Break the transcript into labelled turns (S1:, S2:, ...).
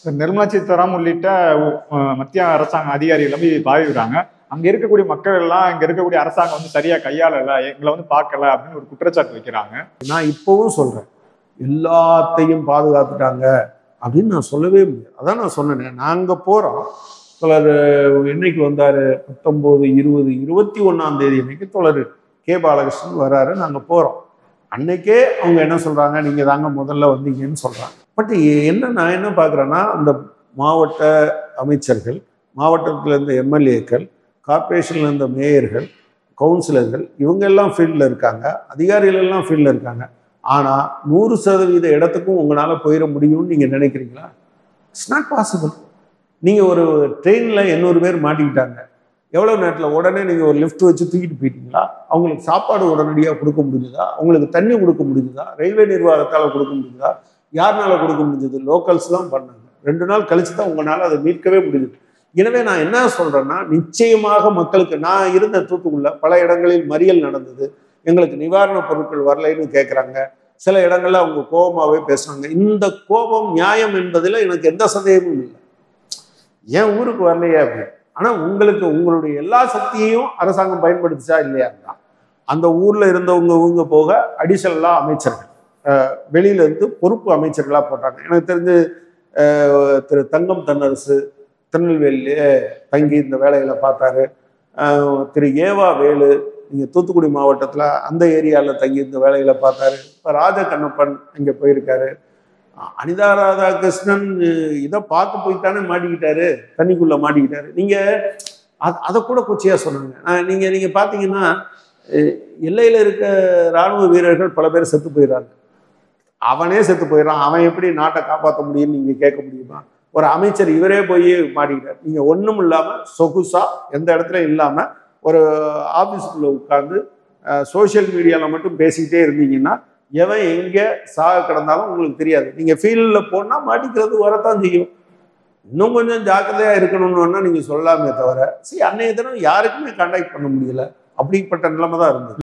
S1: நிர்மலா சீதாராமன் உள்ளிட்ட அஹ், மத்திய அரசாங்க அதிகாரிகள் போய் பாதிக்கிறாங்க அங்க இருக்கக்கூடிய மக்கள் எல்லாம் இங்க இருக்கக்கூடிய அரசாங்கம் வந்து சரியா கையாளல எங்களை வந்து பார்க்கல அப்படின்னு ஒரு குற்றச்சாட்டு வைக்கிறாங்க
S2: நான் இப்போவும் சொல்றேன் எல்லாத்தையும் பாதுகாத்துட்டாங்க அப்படின்னு நான் சொல்லவே முடியாது அதான் நான் சொன்னேன் நாங்க போறோம் தோழர் என்னைக்கு வந்தாரு பத்தொன்பது இருபது இருபத்தி ஒண்ணாம் தேதி அன்னைக்கு தோழர் கே பாலகிருஷ்ணன் வராரு நாங்க போறோம் அன்னைக்கே அவங்க என்ன சொல்றாங்க நீங்க தாங்க முதல்ல வந்தீங்கன்னு சொல்றாங்க பட் என்ன நான் என்ன பார்க்குறேன்னா அந்த மாவட்ட அமைச்சர்கள் மாவட்டத்தில் இருந்த எம்எல்ஏக்கள் கார்ப்பரேஷன்ல இருந்த மேயர்கள் கவுன்சிலர்கள் இவங்க எல்லாம் ஃபீல்டில் இருக்காங்க அதிகாரிகள் எல்லாம் ஃபீல்டில் இருக்காங்க ஆனால் நூறு சதவீத இடத்துக்கும் உங்களால் போயிட முடியும்னு நீங்கள் நினைக்கிறீங்களா இட்ஸ் நாட் பாசிபிள் நீங்கள் ஒரு ட்ரெயினில் எண்ணூறு பேர் மாட்டிக்கிட்டாங்க எவ்வளோ நேரத்தில் உடனே நீங்கள் ஒரு லிஃப்ட் வச்சு தூக்கிட்டு போயிட்டீங்களா அவங்களுக்கு சாப்பாடு உடனடியாக கொடுக்க முடிஞ்சுதா அவங்களுக்கு தண்ணி கொடுக்க முடிஞ்சுதா ரயில்வே நிர்வாகத்தால் கொடுக்க முடிஞ்சுதா யாருனால கொடுக்க முடிஞ்சது லோக்கல்ஸ் தான் பண்ணாங்க ரெண்டு நாள் கழிச்சு தான் உங்களால் அதை மீட்கவே முடியுது எனவே நான் என்ன சொல்றேன்னா நிச்சயமாக மக்களுக்கு நான் இருந்த தூத்துக்குள்ள பல இடங்களில் மறியல் நடந்தது எங்களுக்கு நிவாரணப் பொருட்கள் வரலைன்னு கேட்குறாங்க சில இடங்கள்ல அவங்க கோபமாவே பேசுறாங்க இந்த கோபம் நியாயம் என்பதில் எனக்கு எந்த சந்தேகமும் இல்லை ஏன் ஊருக்கு வரலையே அப்படி ஆனா உங்களுக்கு உங்களுடைய எல்லா சக்தியையும் அரசாங்கம் பயன்படுத்துச்சா இல்லையா தான் அந்த ஊர்ல இருந்தவங்க இவங்க போக அடிஷனலா அமைச்சர்கள் அஹ் வெளியில இருந்து பொறுப்பு அமைச்சர்களா போட்டாங்க எனக்கு தெரிஞ்சு அஹ் திரு தங்கம் தன்னரசு திருநெல்வேலியிலே தங்கி இந்த வேலைகளை பார்த்தாரு அஹ் திரு ஏவா வேலு இங்கே தூத்துக்குடி மாவட்டத்தில் அந்த ஏரியாவில் தங்கி இந்த வேலைகளை பார்த்தாரு இப்போ ராஜ கண்ணப்பன் இங்கே போயிருக்காரு அஹ் அனிதா ராதாகிருஷ்ணன் அஹ் இதை பார்த்து போய்த்தானே மாட்டிக்கிட்டாரு தண்ணிக்குள்ளே மாட்டிக்கிட்டாரு நீங்கள் அது அதை கூட கொச்சையாக சொன்னாங்க அஹ் நீங்க நீங்க பார்த்தீங்கன்னா அஹ் எல்லையில் இருக்க இராணுவ வீரர்கள் பல பேர் செத்து போயிடுறாங்க அவனே செத்து போயிடறான் அவன் எப்படி நாட்டை காப்பாற்ற முடியும்னு நீங்கள் கேட்க முடியுமா ஒரு அமைச்சர் இவரே போய் மாட்டிக்கிட்டார் நீங்கள் ஒன்றும் இல்லாமல் சொகுசா எந்த இடத்துல இல்லாமல் ஒரு ஆஃபீஸுக்குள்ளே உட்காந்து சோஷியல் மீடியாவில் மட்டும் பேசிக்கிட்டே இருந்தீங்கன்னா எவன் எங்கே சாக கிடந்தாலும் உங்களுக்கு தெரியாது நீங்கள் ஃபீல்டில் போனால் மாட்டிக்கிறது வரத்தான் செய்யும் இன்னும் கொஞ்சம் ஜாக்கிரதையாக இருக்கணும்னு வேணா நீங்கள் சொல்லாமே தவிர சரி அன்னைய தினம் யாருக்குமே கான்டாக்ட் பண்ண முடியல அப்படிப்பட்ட நிலைமை தான் இருந்தது